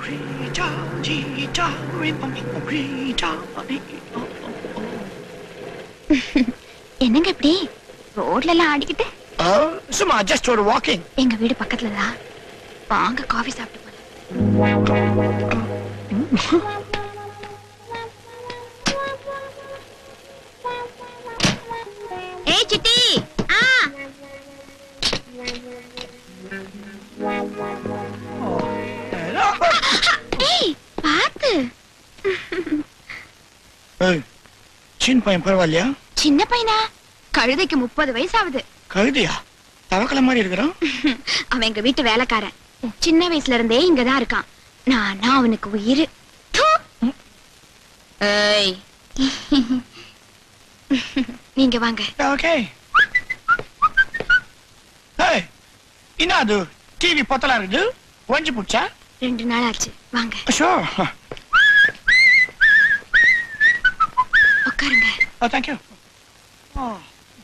என்னங்க இப்படி ரோட்ல எல்லாம் ஆடிக்கிட்டு சும்மா ஜஸ்ட் ஒரு வாக்கிங் எங்க வீடு பக்கத்துல தான் வாங்க காஃபி சாப்பிட்டு போலாம் ஏய் சிட்டி ஆ ஏய் பாத்து சின்ன பையன் பரவாயில்லையா சின்ன பையனா கழுதைக்கு முப்பது வயசு ஆகுது கழுதியா தவக்கலை மாதிரி இருக்கிறான் அவன் எங்க வீட்டு வேலைக்காரன் சின்ன வயசுல இருந்தே இங்கதான் இருக்கான் நானா அவனுக்கு உயிர் ஏய் நீங்க வாங்க ஓகே ஏய் என்ன அது டிவி பொத்தலா இருக்குது ஒஞ்சி புடிச்சா ரெண்டு நாள் ஆச்சு வாங்க ஷோர் உட்காருங்க Oh, thank you. Oh.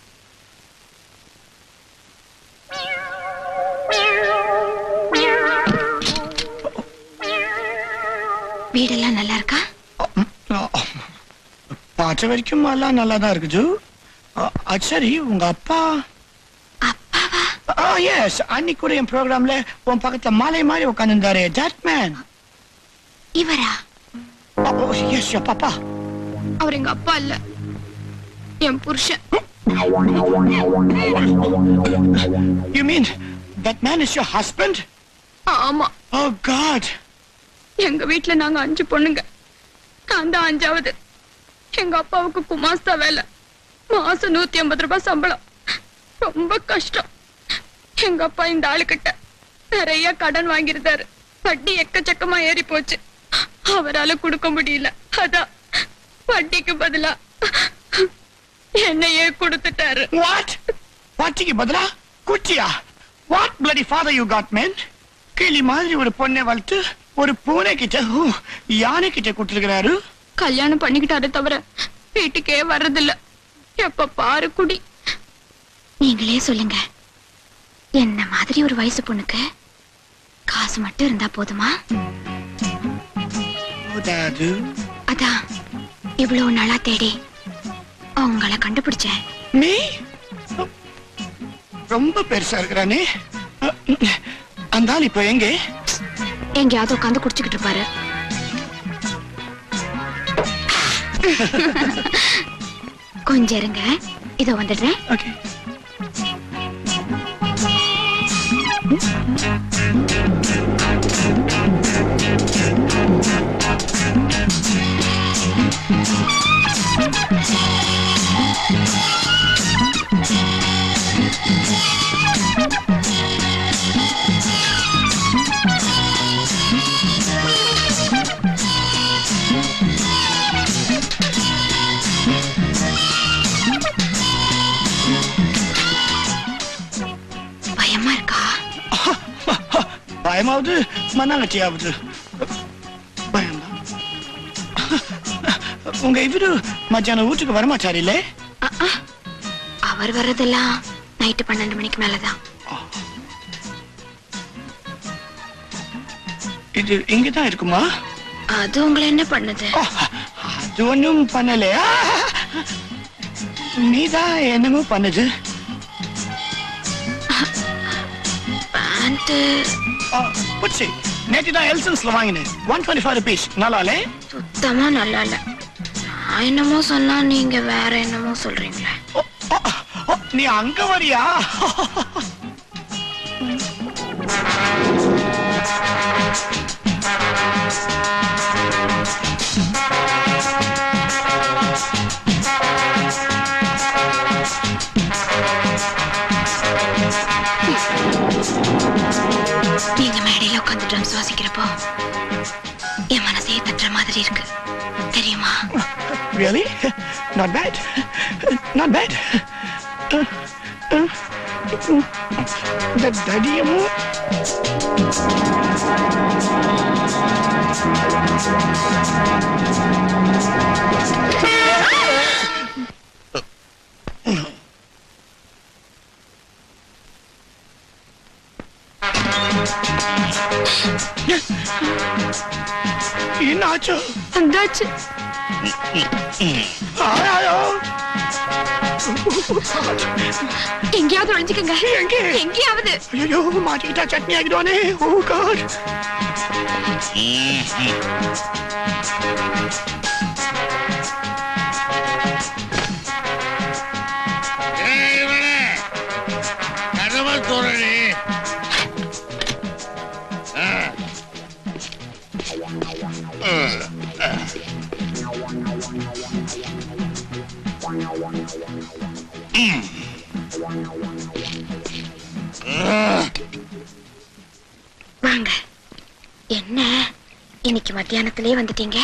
வீடெல்லாம் நல்லா இருக்கா பார்த்த வரைக்கும் எல்லாம் நல்லா தான் இருக்குது அ- அது சரி உங்க அப்பா அப்பாவா ஆ எஸ் அன்னைக்கு கூட என் ப்ரோக்ராம்ல உன் பக்கத்துல மாலை மாதிரி உட்காந்துருந்தாரு தட் மேன் இவரா எஸ் பாப்பா அவர் எங்க அப்பா இல்ல என் புருஷன் you mean that man is your husband ஆமா ஓ காட் எங்க வீட்ல நாங்க அஞ்சு பொண்ணுங்க நான் தான் அஞ்சாவது எங்க அப்பாவுக்கு குமாஸ்தா வேலை மாசம் நூத்தி ஐம்பது ரூபாய் சம்பளம் ரொம்ப கஷ்டம் எங்க அப்பா இந்த ஆளுகிட்ட நிறைய கடன் வாங்கியிருந்தாரு வட்டி எக்கச்சக்கமா ஏறி போச்சு அவரால கொடுக்க முடியல அதான் வட்டிக்கு பதிலா என்னையே கொடுத்துட்டாரு வாட் வாட்டிக்கு பதிலா குச்சியா what bloody father you got man கிளி மாதிரி ஒரு பொண்ணை வளர்த்து ஒரு பூனை கிட்ட ஹூ, யானை கிட்ட கொடுத்துருக்கிறாரு கல்யாணம் பண்ணிக்கிட்டாரு தவிர வீட்டுக்கே வர்றதில்ல எப்ப பாரு குடி நீங்களே சொல்லுங்க என்ன மாதிரி ஒரு வயசு பொண்ணுக்கு காசு மட்டும் இருந்தா போதுமா போதாது அதான் இவ்வளவு நாளா தேடி அவங்கள கண்டுபிடிச்சேன் நீ ரொம்ப பெருசா இருக்கிறானே அந்த ஆள் இப்போ எங்கே எங்கேயாவது உட்காந்து குடிச்சுக்கிட்டு இருப்பாரு கொஞ்சம் இருங்க இதோ வந்துடுறேன் ஓகே பயமா இருக்கா பயமாவது மண்ணாங்கட்டியாவது பயம்தான் உங்க இவரு மத்தியானம் வீட்டுக்கு வரமாட்டாரு இல்லே அ, அ. அவர் வர்றதெல்லாம் நைட்டு பன்னெண்டு மணிக்கு மேலதான் இது இங்கதான் இருக்குமா அது உங்களை என்ன பண்ணுது ஓ, அது ஒண்ணும் பண்ணலையா நீதான் என்னமோ பண்ணுது பேண்ட் புட்சி நேற்று தான் எல்சன்ஸ்ல வாங்கினேன் ஒன் டுவெண்ட்டி ஃபைவ் ருபீஸ் நல்லாலே சுத்தமா நல்லா இல்ல நான் என்னமோ சொன்னா நீங்க வேற என்னமோ சொல்றீங்களே ஓ, ஓ, ஓ, நீ அங்க வரியா நீங்க மேடையில உட்காந்து ட்ரம்ஸ் வாசிக்கிறப்போ என் மனசையே தட்டுற மாதிரி இருக்கு தெரியுமா Really? Not bad. Not bad. Uh, uh, uh, the தடியமும் என்னாச்சு வந்தாச்சு ஆயாயோ எங்கேயாவது ஒளிஞ்சுக்கங்க எங்கே? எங்கேயாவது ஐயோ மாட்டிக்கிட்டா சட்னி ஆகிடுவானே ஓ காட் கதவை தோரணி வாங்க என்ன இன்னைக்கு மத்தியானத்திலே வந்துட்டீங்க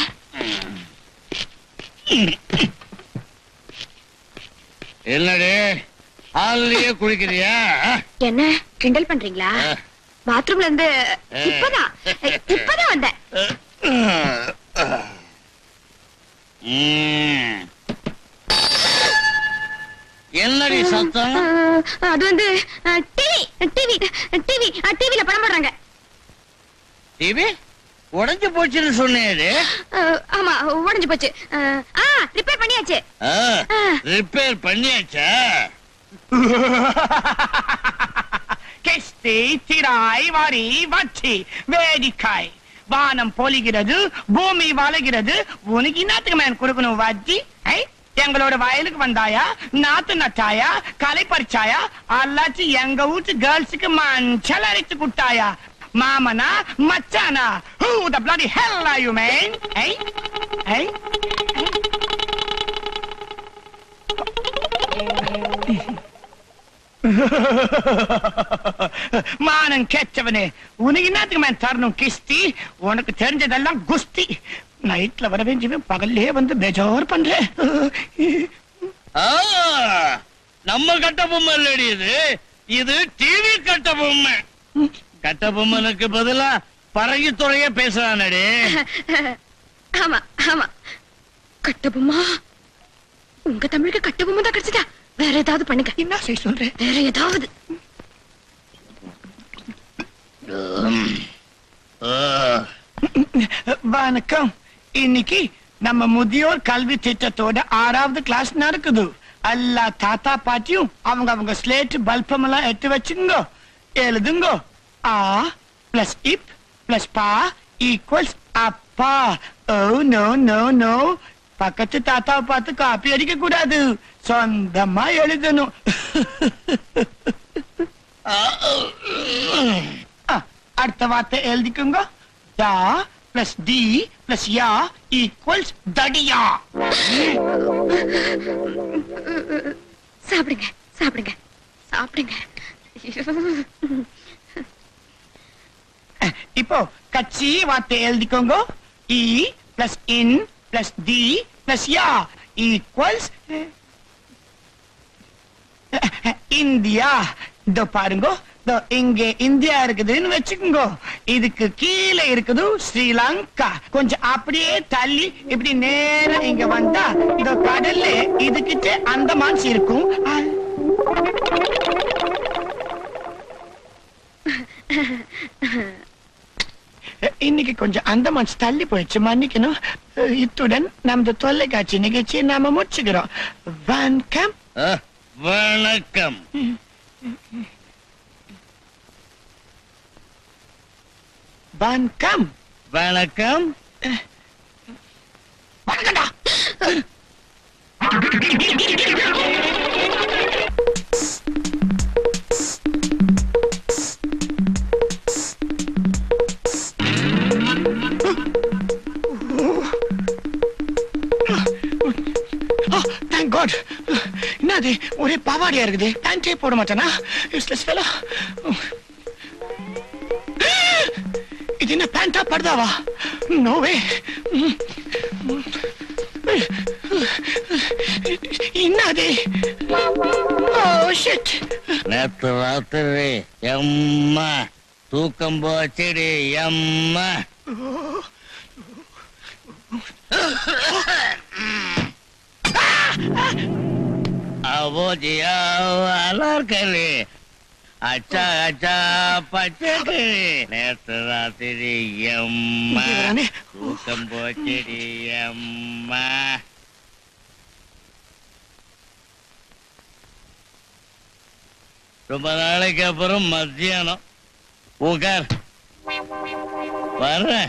என்னடி ஹால்லயே குளிக்கிறியா என்ன கிண்டல் பண்றீங்களா ஆ. பாத்ரூம்ல இருந்து இப்பதான் இப்பதான் வந்தேன் ம். என்னடி சத்தம் ஆ, அது வந்து டிவி டிவி டிவி டிவில படம் போடுறாங்க டிவி உடைஞ்சு போச்சுன்னு சொன்னேரு ஆ, ஆமா உடைஞ்சு போச்சு ஆ, ஆ ரிப்பேர் பண்ணியாச்சு ஆ. ரிப்பேர் பண்ணியாச்சா கெஸ்தி திராய் வரி வச்சி வேடிக்காய் வானம் பொழிகிறது பூமி வளைகிறது உனக்கு என்னத்துக்கு மேன் கொடுக்கணும் வச்சி ஐ எங்களோட வயலுக்கு வந்தாயா நாத்து நட்டாயா களை பறிச்சாயா அல்லாச்சு எங்க வீட்டு கேர்ள்ஸுக்கு மஞ்சள் அரைச்சு குட்டாயா மாமனா மச்சானா who the bloody hell are you man ஐ ஐ மானம் கெட்டவனே உனக்கு என்னத்துக்கு மேன் தரணும் கிஸ்தி உனக்கு தெரிஞ்சதெல்லாம் குஸ்தி நைட்ல வர வேண்டியவன் பகல்லே வந்து பெஜார் பண்றேன் ஆ, நம்ம கட்ட பொம்மை இல்லடி இது இது டிவி கட்ட பொம்மை கட்ட பொம்மனுக்கு பதிலா பறகி துறைய பேசுறானடி ஆமா ஆமா கட்டபொம்மா உங்க தமிழுக்கு கட்டபொம்மா தான் கிடைச்சதா வேற ஏதாவது பண்ணுங்க என்ன செய்ய சொல்றேன் வேற ஏதாவது ஆ, வணக்கம் இன்னைக்கு நம்ம முதியோர் கல்வி திட்டத்தோட ஆறாவது கிளாஸ் நடக்குது எல்லா தாத்தா பாட்டியும் அவங்க அவங்க ஸ்லேட் பல்பம் எல்லாம் எடுத்து வச்சுங்க எழுதுங்க ஆ பிளஸ் இப் பிளஸ் பா ஈக்குவல்ஸ் அப்பா ஓ நோ நோ நோ பக்கத்து தாத்தாவை பார்த்து காப்பி அடிக்க கூடாது சொந்தமா எழுதணும் ஆ, அடுத்த வார்த்தை எழுதிக்குங்க தா பிளஸ் டி பிளஸ் யா ஈக்குவல்ஸ் தடியா சாப்பிடுங்க சாப்பிடுங்க சாப்பிடுங்க இப்போ கட்சி வார்த்தை எழுதிக்கோங்க இ பிளஸ் இன் பிளஸ் டி பிளஸ் யா ஈக்குவல்ஸ் இந்தியா இதோ பாருங்க இதோ இங்க இந்தியா இருக்குதுன்னு வச்சுக்கோங்க இதுக்கு கீழே இருக்குது ஸ்ரீலங்கா கொஞ்சம் அப்படியே தள்ளி இப்படி நேரா இங்க வந்தா இதோ கடல்ல இதுகிட்ட அந்தமான்ஸ் இருக்கும் இன்னைக்கு கொஞ்சம் அந்தமான் தள்ளி போயிடுச்சு மன்னிக்கணும் இத்துடன் நமது தொலைக்காட்சி நிகழ்ச்சியை நாம முடிச்சுக்கிறோம் வணக்கம் ஆ, வணக்கம் வணக்கம் வணக்கம் வணக்கம்டா தேங்க் காட் என்னது ஒரே பாவாடியா இருக்குது பேண்டே போட மாட்டானா யூஸ்லெஸ் ஃபெலோ இது என்ன பேண்டா படுதாவா நோவே என்னது ஓ ஷிட் நேத்து ராத்திரி எம்மா தூக்கம் போச்சுடி எம்மா அவோஜியா அலார்கலி அச்சா அச்சா பச்சடி நேத்து ராத்திரி எம்மா இங்க வரானே. தூக்கம் போச்சடி எம்மா ரொம்ப நாளைக்கு அப்புறம் மத்தியானம் உட்கார் வர்றேன்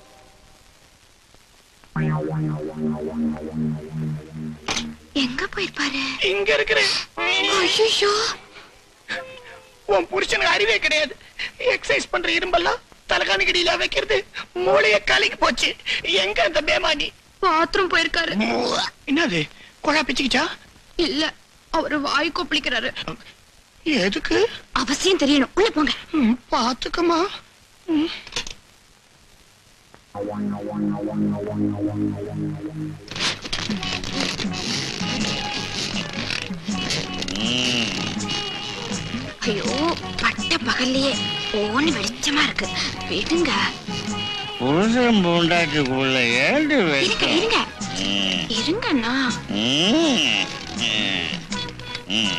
எங்க போயிருப்பாரு இங்க இருக்கிறேன் ஐயோ உன் புருஷனுக்கு அறிவே கிடையாது எக்ஸசைஸ் பண்ற இரும்பெல்லாம் தலகாணி கடியில வைக்கிறது மூளைய கலக்கி போச்சு எங்க அந்த பேமானி பாத்ரூம் போயிருக்காரு என்னது குழா பிச்சுக்கிச்சா இல்ல அவரு வாய் கொப்பளிக்கிறாரு எதுக்கு அவசியம் தெரியணும் உள்ள போங்க ம், பாத்துக்கமா ம். ம். ஐயோ பட்ட பகல்லையே ஓன்னு வெளிச்சமா இருக்கு விடுங்க புருஷன் பூண்டாட்டிக்குள்ள ஏண்டு இருங்க வைக்கும் இருங்க ம். இருங்கண்ணா ம். ம். ம்.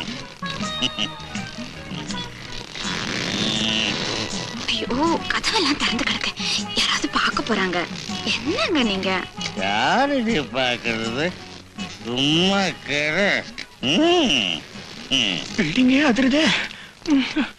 ஐயோ கதவெல்லாம் திறந்து கிடக்கு யாராவது பார்க்க போறாங்க என்னங்க நீங்க யாரடி பாக்குறது சும்மா கிட ம். ம். பில்டிங்கே அதிருதே ம்.